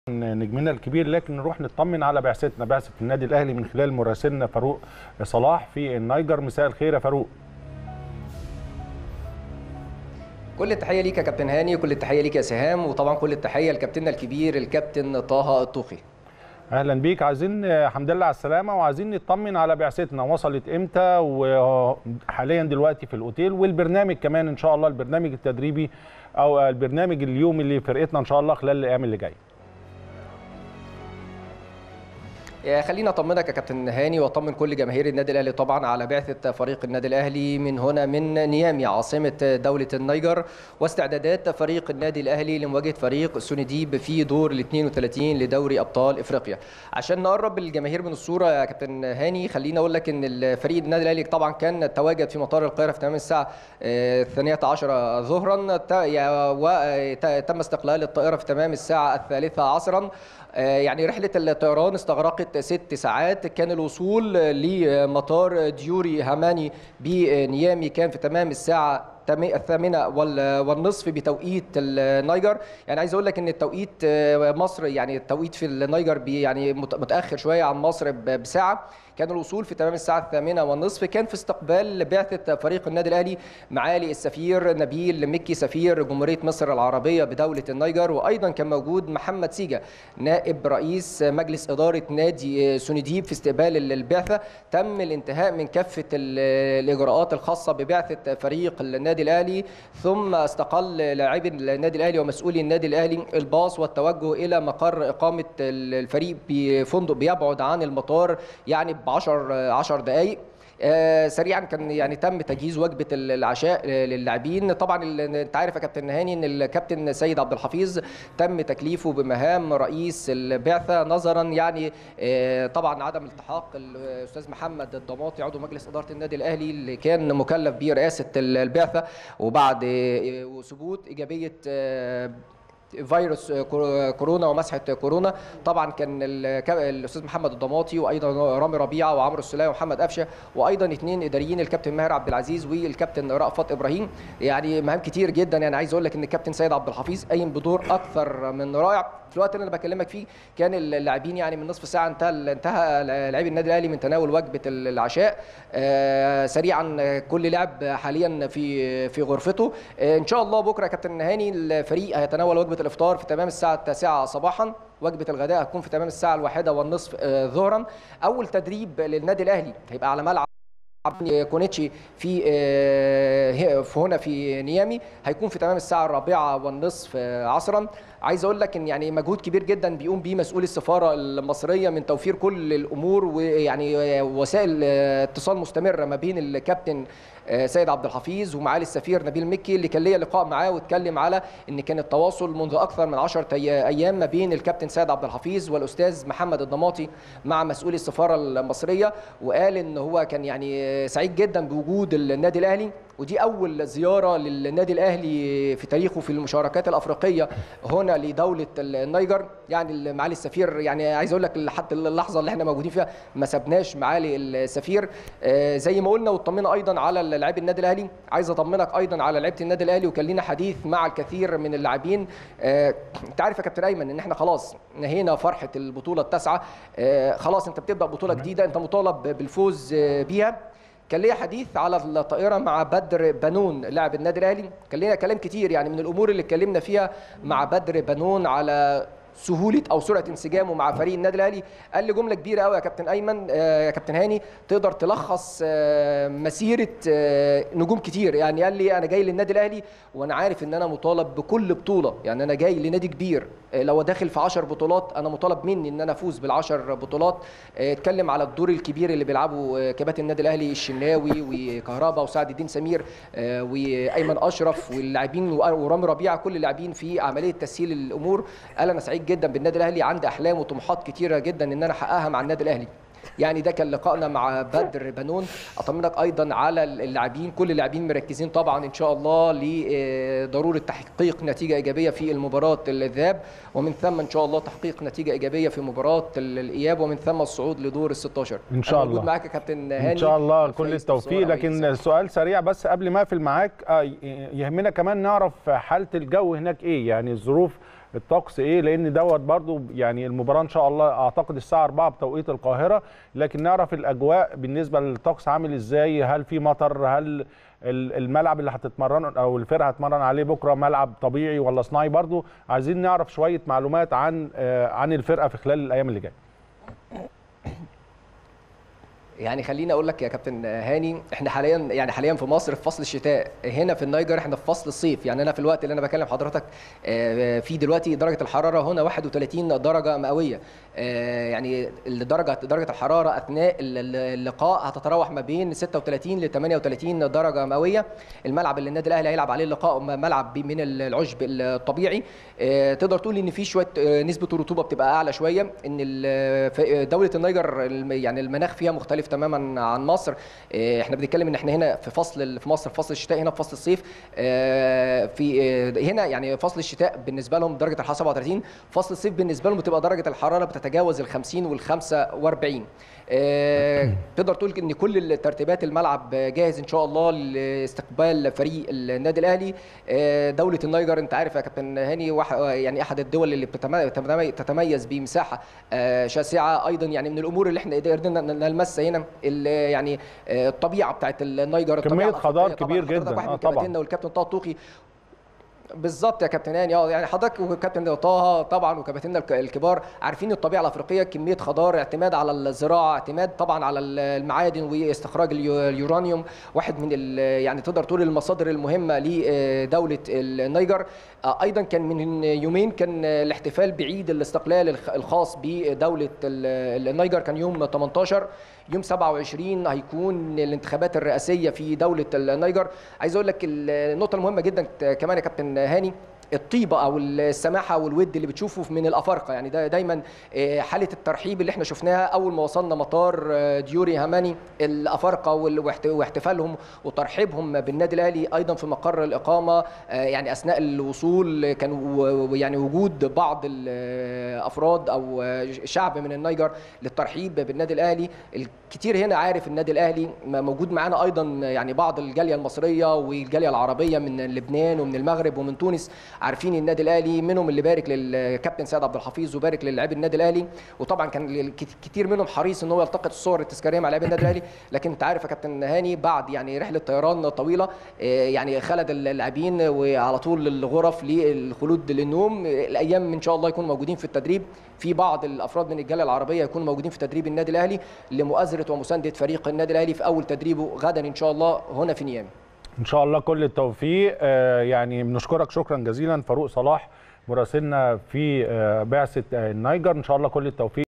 نجمنا الكبير لكن نروح نطمن على بعثتنا بعثه النادي الاهلي من خلال مراسلنا فاروق صلاح في النيجر مساء الخير يا فاروق كل التحيه ليك يا كابتن هاني كل التحيه ليك يا سهام وطبعا كل التحيه لكابتننا الكبير الكابتن طه الطوخي اهلا بيك عايزين الحمد لله على السلامه وعايزين نطمن على بعثتنا وصلت امتى وحاليا دلوقتي في الاوتيل والبرنامج كمان ان شاء الله البرنامج التدريبي او البرنامج اليومي اللي فرقتنا ان شاء الله خلال الايام اللي جايه خلينا اطمنك يا كابتن هاني واطمن كل جماهير النادي الاهلي طبعا على بعثه فريق النادي الاهلي من هنا من نيامي عاصمه دوله النيجر واستعدادات فريق النادي الاهلي لمواجهه فريق سونديب في دور ال 32 لدوري ابطال افريقيا عشان نقرب الجماهير من الصوره يا كابتن هاني خلينا اقول لك ان الفريق النادي الاهلي طبعا كان تواجد في مطار القاهره في تمام الساعه الثانيه عشر ظهرا وتم استقلال الطائره في تمام الساعه الثالثه عصرا يعني رحلة الطيران استغرقت ست ساعات كان الوصول لمطار ديوري هاماني بنيامي كان في تمام الساعة الثامنة والنصف بتوقيت النيجر يعني عايز اقول لك ان التوقيت مصر يعني التوقيت في النيجر يعني متاخر شويه عن مصر بساعه كان الوصول في تمام الساعة الثامنة والنصف كان في استقبال بعثة فريق النادي الأهلي معالي السفير نبيل مكي سفير جمهورية مصر العربية بدولة النيجر وأيضا كان موجود محمد سيجا نائب رئيس مجلس إدارة نادي سونديب في استقبال البعثة تم الانتهاء من كافة الإجراءات الخاصة ببعثة فريق النادي الأهلي ثم استقل لاعبي النادي الأهلي ومسؤولي النادي الأهلي الباص والتوجه إلى مقر إقامة الفريق بفندق بيبعد عن المطار يعني ب 10 10 دقائق آه سريعا كان يعني تم تجهيز وجبه العشاء للاعبين طبعا انت عارف يا كابتن هاني ان الكابتن سيد عبد الحفيظ تم تكليفه بمهام رئيس البعثه نظرا يعني آه طبعا عدم التحاق الاستاذ محمد الضماطي عضو مجلس اداره النادي الاهلي اللي كان مكلف برئاسه البعثه وبعد آه ثبوت ايجابيه فيروس كورونا ومسحه كورونا طبعا كان الاستاذ محمد الضماطي وايضا رامي ربيعه وعمرو السلاي ومحمد قفشه وايضا اثنين اداريين الكابتن ماهر عبد العزيز والكابتن رأفت ابراهيم يعني مهام كتير جدا يعني عايز اقول لك ان الكابتن سيد عبد الحفيظ قايم بدور اكثر من رائع في الوقت اللي انا بكلمك فيه كان اللاعبين يعني من نصف ساعه انتهى انتهى لاعبي النادي الاهلي من تناول وجبه العشاء آه سريعا كل لاعب حاليا في في غرفته آه ان شاء الله بكره يا كابتن هاني الفريق هيتناول وجبه الافطار في تمام الساعه التاسعه صباحا وجبه الغداء هتكون في تمام الساعه الواحدة والنصف آه ظهرا اول تدريب للنادي الاهلي هيبقى على ملعب كونيتشي في في هنا في نيامي هيكون في تمام الساعه الرابعه والنصف عصرا عايز اقول لك ان يعني مجهود كبير جدا بيقوم بيه مسؤول السفاره المصريه من توفير كل الامور ويعني وسائل اتصال مستمره ما بين الكابتن سيد عبد الحفيظ ومعالي السفير نبيل مكي اللي كان ليا لقاء معاه واتكلم على ان كان التواصل منذ اكثر من 10 ايام ما بين الكابتن سيد عبد الحفيظ والاستاذ محمد الضماطي مع مسؤولي السفاره المصريه وقال ان هو كان يعني سعيد جدا بوجود النادي الاهلي ودي اول زياره للنادي الاهلي في تاريخه في المشاركات الافريقيه هنا لدوله النيجر يعني معالي السفير يعني عايز اقول لك لحد اللحظه اللي احنا موجودين فيها ما سبناش معالي السفير زي ما قلنا واطمنا ايضا على لاعبي النادي الاهلي عايز اطمنك ايضا على لعيبه النادي الاهلي وكان لينا حديث مع الكثير من اللاعبين انت عارف يا كابتن ايمن ان احنا خلاص نهينا فرحه البطوله التاسعه خلاص انت بتبدا بطوله جديده انت مطالب بالفوز بيها كان ليا حديث على الطائره مع بدر بنون لاعب النادي الاهلي كان لينا كلام كتير يعني من الامور اللي اتكلمنا فيها مع بدر بنون على سهوله او سرعه انسجامه مع فريق النادي الاهلي قال لي جمله كبيره قوي يا كابتن ايمن آه يا كابتن هاني تقدر تلخص آه مسيره آه نجوم كتير يعني قال لي انا جاي للنادي الاهلي وانا عارف ان انا مطالب بكل بطوله يعني انا جاي لنادي كبير لو داخل في 10 بطولات انا مطالب مني ان انا افوز بال10 بطولات اتكلم على الدور الكبير اللي بيلعبه كباتن النادي الاهلي الشناوي وكهربا وسعد الدين سمير وايمن اشرف واللاعبين ورامي ربيعه كل اللاعبين في عمليه تسهيل الامور قال انا سعيد جدا بالنادي الاهلي عندي احلام وطموحات كتيره جدا ان انا احققها مع النادي الاهلي يعني ده كان لقائنا مع بدر بنون اطمنك ايضا على اللاعبين كل اللاعبين مركزين طبعا ان شاء الله لضروره تحقيق نتيجه ايجابيه في المباراه الذهاب ومن ثم ان شاء الله تحقيق نتيجه ايجابيه في مباراه الاياب ومن ثم الصعود لدور ال 16 ان شاء الله موجود معاك يا كابتن هاني ان شاء الله كل التوفيق لكن سؤال سريع بس قبل ما اقفل معاك يهمنا كمان نعرف حاله الجو هناك ايه يعني الظروف الطقس ايه لان دوت برضو يعني المباراه ان شاء الله اعتقد الساعه 4 بتوقيت القاهره لكن نعرف الاجواء بالنسبه للطقس عامل ازاي هل في مطر هل الملعب اللي هتتمرن او الفرقه هتتمرن عليه بكره ملعب طبيعي ولا صناعي برضو عايزين نعرف شويه معلومات عن عن الفرقه في خلال الايام اللي جايه يعني خليني اقول لك يا كابتن هاني احنا حاليا يعني حاليا في مصر في فصل الشتاء هنا في النيجر احنا في فصل الصيف يعني انا في الوقت اللي انا بكلم حضرتك في دلوقتي درجه الحراره هنا 31 درجه مئويه يعني الدرجه درجه الحراره اثناء اللقاء هتتراوح ما بين 36 ل 38 درجه مئويه الملعب اللي النادي الاهلي هيلعب عليه اللقاء ملعب من العشب الطبيعي تقدر تقول ان في شويه نسبه الرطوبه بتبقى اعلى شويه ان دوله النيجر يعني المناخ فيها مختلف تماما عن مصر احنا بنتكلم ان احنا هنا في فصل في مصر في فصل الشتاء هنا في فصل الصيف في هنا يعني فصل الشتاء بالنسبه لهم درجه الحراره 37 فصل الصيف بالنسبه لهم بتبقى درجه الحراره بتتجاوز ال 50 وال 45 آه تقدر تقول ان كل الترتيبات الملعب جاهز ان شاء الله لاستقبال فريق النادي الاهلي آه دوله النيجر انت عارف يا كابتن هاني يعني احد الدول اللي تتميز بمساحه آه شاسعه ايضا يعني من الامور اللي احنا قدرنا نلمسها هنا يعني الطبيعه بتاعت النيجر كميه خضار كبير جدا اه طبعا والكابتن طه الطوخي بالظبط يا كابتن هاني اه يعني حضرتك وكابتن طه طبعا وكباتننا الكبار عارفين الطبيعه الافريقيه كميه خضار اعتماد على الزراعه اعتماد طبعا على المعادن واستخراج اليورانيوم واحد من يعني تقدر تقول المصادر المهمه لدوله النيجر ايضا كان من يومين كان الاحتفال بعيد الاستقلال الخاص بدوله النيجر كان يوم 18 يوم 27 هيكون الانتخابات الرئاسيه في دوله النيجر عايز اقول لك النقطه المهمه جدا كمان يا كابتن هاني الطيبه او السماحه والود اللي بتشوفه من الافارقه يعني ده دايما حاله الترحيب اللي احنا شفناها اول ما وصلنا مطار ديوري هاماني الافارقه واحتفالهم وترحيبهم بالنادي الاهلي ايضا في مقر الاقامه يعني اثناء الوصول كان يعني وجود بعض الافراد او شعب من النيجر للترحيب بالنادي الاهلي الكثير هنا عارف النادي الاهلي موجود معانا ايضا يعني بعض الجاليه المصريه والجاليه العربيه من لبنان ومن المغرب ومن تونس عارفين النادي الاهلي منهم اللي بارك للكابتن سيد عبد الحفيظ وبارك للاعبي النادي الاهلي وطبعا كان كتير منهم حريص ان هو يلتقط الصور التذكاريه مع لاعبي النادي الاهلي لكن انت عارف يا كابتن هاني بعد يعني رحله طيران طويله يعني خلد اللاعبين وعلى طول الغرف للخلود للنوم الايام ان شاء الله يكونوا موجودين في التدريب في بعض الافراد من الجاليه العربيه يكونوا موجودين في تدريب النادي الاهلي لمؤازره ومسانده فريق النادي الاهلي في اول تدريبه غدا ان شاء الله هنا في نيامي ان شاء الله كل التوفيق يعني بنشكرك شكرا جزيلا فاروق صلاح مراسلنا في بعثه النيجر ان شاء الله كل التوفيق